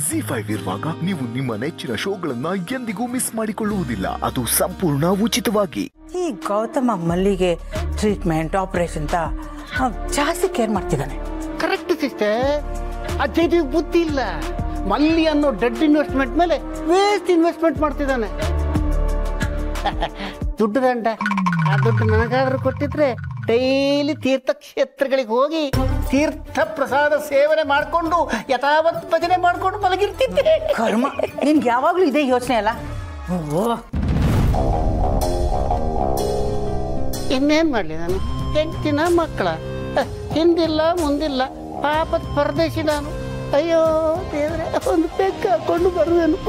G five ಇರುವಾಗ ನೀವು ನಿಮ್ಮ ನೆಚ್ಚಿನ ಶೋಗಳನ್ನ ಎಂದಿಗೂ ಮಿಸ್ ಮಾಡಿಕೊಳ್ಳುವುದಿಲ್ಲ ಅದು ಸಂಪೂರ್ಣ ಉಚಿತವಾಗಿ ಈ ಗೌತಮ ಮಲ್ಲಿಗೆ ಟ್ರೀಟ್ಮೆಂಟ್ ಆಪರೇಷನ್ ಅಂತ ಆ, ಜಾಸ್ತಿ ಕೇರ್ ಮಾಡ್ತಿದ್ದಾನೆ ಕರೆಕ್ಟ್ ಸಿಸ್ಟರ್ ಆ ಚೈತಿಗೆ ಬುದ್ಧಿ ಇಲ್ಲ ಮಲ್ಲಿ ಅನ್ನೋ ಡೆಡ್ ಇನ್ವೆಸ್ಟ್ಮೆಂಟ್ ಮೇಲೆ ವೇಸ್ಟ್ ಇನ್ವೆಸ್ಟ್ಮೆಂಟ್ ಮಾಡ್ತಿದ್ದಾನೆ ದುಡ್ಡು ದಂಡ ಆ ದುಡ್ಡು ನನಗಾದ್ರೂ ಕೊಟ್ಟಿದ್ರೆ ಡೈಲಿ ತೀರ್ಥಕ್ಷೇತ್ರಗಳಿಗೆ ಹೋಗಿ ತೀರ್ಥ ಪ್ರಸಾದ ಸೇವನೆ ಮಾಡಿಕೊಂಡು ಯಥಾವತ್ ಭಜನೆ ಮಾಡ್ಕೊಂಡು ಮಲಗಿರ್ತಿದ್ದೆ ಕರ್ಮ ನಿನ್ಗೆ ಯಾವಾಗಲೂ ಇದೇ ಯೋಚನೆ ಅಲ್ಲ ಓ ಇನ್ನೇನ್ ಮಾಡ್ಲಿ ನಾನು ಹೆಂಡ್ತಿನ ಮಕ್ಕಳ ಹಿಂದಿಲ್ಲ ಮುಂದಿಲ್ಲ ಪಾಪದ ಪರದೇಶಿ ನಾನು ಅಯ್ಯೋ ದೇವ್ರೆ ಒಂದು ಬೆಕ್ಕ ಹಾಕೊಂಡು ಬರುವೆನು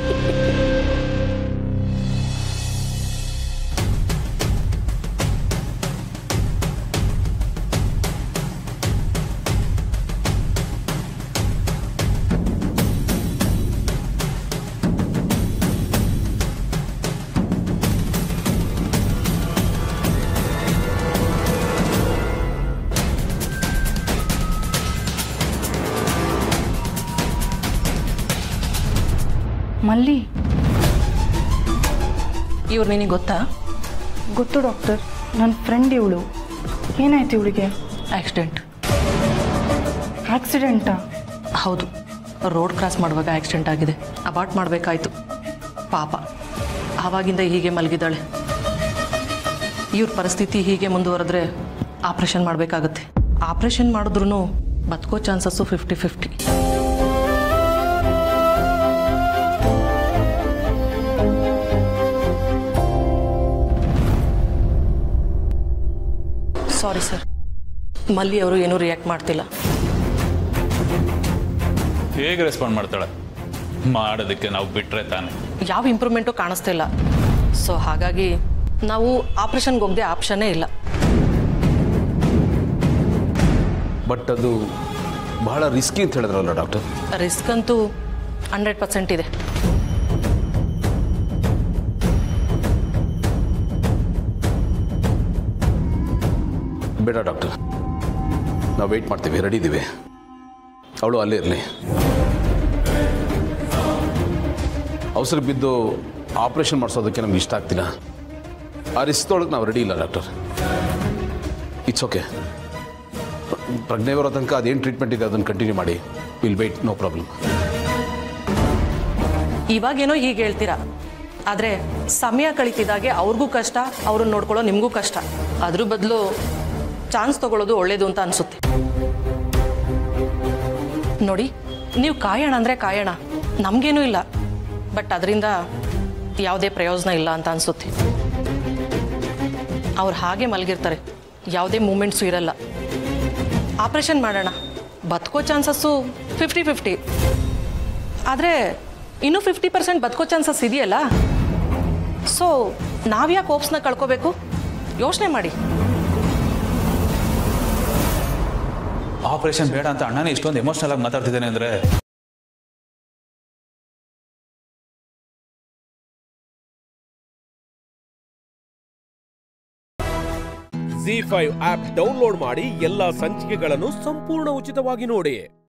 ಮಲ್ಲಿ ಇವ್ರು ನಿನಗೆ ಗೊತ್ತಾ ಗೊತ್ತು ಡಾಕ್ಟರ್ ನನ್ನ ಫ್ರೆಂಡ್ ಇವಳು ಏನಾಯ್ತು ಇವಳಿಗೆ ಆಕ್ಸಿಡೆಂಟ್ ಆಕ್ಸಿಡೆಂಟಾ ಹೌದು ರೋಡ್ ಕ್ರಾಸ್ ಮಾಡುವಾಗ ಆಕ್ಸಿಡೆಂಟ್ ಆಗಿದೆ ಅಬಾರ್ಟ್ ಮಾಡಬೇಕಾಯ್ತು ಪಾಪ ಆವಾಗಿಂದ ಹೀಗೆ ಮಲಗಿದ್ದಾಳೆ ಇವ್ರ ಪರಿಸ್ಥಿತಿ ಹೀಗೆ ಮುಂದುವರೆದ್ರೆ ಆಪ್ರೇಷನ್ ಮಾಡಬೇಕಾಗತ್ತೆ ಆಪ್ರೇಷನ್ ಮಾಡಿದ್ರೂ ಬದುಕೋ chances fifty fifty sorry sir Malli ಅವರು ಏನೂ ರಿಯಾಕ್ಟ್ ಮಾಡ್ತಿಲ್ಲ ಹೇಗೆ ರೆಸ್ಪಾಂಡ್ ಮಾಡ್ತಾಳೆ ಮಾಡೋದಕ್ಕೆ ನಾವು ಬಿಟ್ರೆ ತಾನೆ ಯಾವ ಇಂಪ್ರೂವ್ಮೆಂಟು ಕಾಣಿಸ್ತಾ ಇಲ್ಲ ಸೊ ಹಾಗಾಗಿ ನಾವು ಆಪ್ರೇಷನ್ಗೆ ಹೋಗದೆ ಆಪ್ಷನ್ನೇ ಇಲ್ಲ ಬಟ್ ಅದು ಬಹಳ ರಿಸ್ಕಿ ಅಂತ ಹೇಳಿದ್ರಲ್ಲ ಡಾಕ್ಟರ್ ರಿಸ್ಕ್ ಅಂತೂ ಹಂಡ್ರೆಡ್ ಪರ್ಸೆಂಟ್ ಇದೆ ಬೇಡ ಡಾಕ್ಟರ್ ನಾವು ವೆಯ್ಟ್ ಮಾಡ್ತೀವಿ ರೆಡಿ ಇದ್ದೀವಿ ಅವಳು ಅಲ್ಲೇ ಇರಲಿ ಅವಸರ ಬಿದ್ದು ಆಪ್ರೇಷನ್ ಮಾಡಿಸೋದಕ್ಕೆ ನಮ್ಗೆ ಇಷ್ಟ ಆಗ್ತಿಲ್ಲ ಆ ರಿಸ್ಕ್ದೊಳಗೆ ನಾವು ರೆಡಿ ಇಲ್ಲ ಡಾಕ್ಟರ್ ಇಟ್ಸ್ ಓಕೆ ಪ್ರಜ್ಞೆ ಬರೋ ತನಕ ಅದೇನು ಟ್ರೀಟ್ಮೆಂಟ್ ಇದೆ ಅದನ್ನು ಕಂಟಿನ್ಯೂ ಮಾಡಿ ವಿಲ್ ವೆಯ್ಟ್ ನೋ ಪ್ರಾಬ್ಲಮ್ ಇವಾಗೇನೋ ಹೀಗೆ ಹೇಳ್ತೀರಾ ಆದರೆ ಸಮಯ ಕಳೀತಿದ್ದಾಗೆ ಅವ್ರಿಗೂ ಕಷ್ಟ ಅವ್ರನ್ನ ನೋಡ್ಕೊಳ್ಳೋ ನಿಮಗೂ ಕಷ್ಟ ಅದ್ರ ಬದಲು ಚಾನ್ಸ್ ತಗೊಳ್ಳೋದು ಒಳ್ಳೇದು ಅಂತ ಅನಿಸುತ್ತೆ ನೋಡಿ ನೀವು ಕಾಯೋಣ ಅಂದರೆ ಕಾಯೋಣ ನಮಗೇನೂ ಇಲ್ಲ ಬಟ್ ಅದರಿಂದ ಯಾವುದೇ ಪ್ರಯೋಜನ ಇಲ್ಲ ಅಂತ ಅನಿಸುತ್ತೆ ಅವ್ರು ಹಾಗೆ ಮಲಗಿರ್ತಾರೆ ಯಾವುದೇ ಮೂಮೆಂಟ್ಸು ಇರಲ್ಲ ಆಪ್ರೇಷನ್ ಮಾಡೋಣ ಬದುಕೋ ಚಾನ್ಸಸ್ಸು ಫಿಫ್ಟಿ ಫಿಫ್ಟಿ ಆದರೆ ಇನ್ನೂ ಫಿಫ್ಟಿ ಪರ್ಸೆಂಟ್ ಬದುಕೋ ಚಾನ್ಸಸ್ ಇದೆಯಲ್ಲ ಸೊ ನಾವ್ಯಾಕೆ ಹೋಪ್ಸ್ನ ಕಳ್ಕೋಬೇಕು ಯೋಚನೆ ಮಾಡಿ ಆಪರೇಷನ್ ಬೇಡ ಅಂತ ಅಣ್ಣನೇ ಇಷ್ಟೊಂದು ಎಮೋಷನಲ್ ಆಗಿ ಮಾತಾಡ್ತಿದ್ದಾನೆ ಅಂದರೆ ಜಿ ಫೈವ್ ಆಪ್ ಡೌನ್ಲೋಡ್ ಮಾಡಿ ಎಲ್ಲಾ ಸಂಚಿಕೆಗಳನ್ನು ಸಂಪೂರ್ಣ ಉಚಿತವಾಗಿ ನೋಡಿ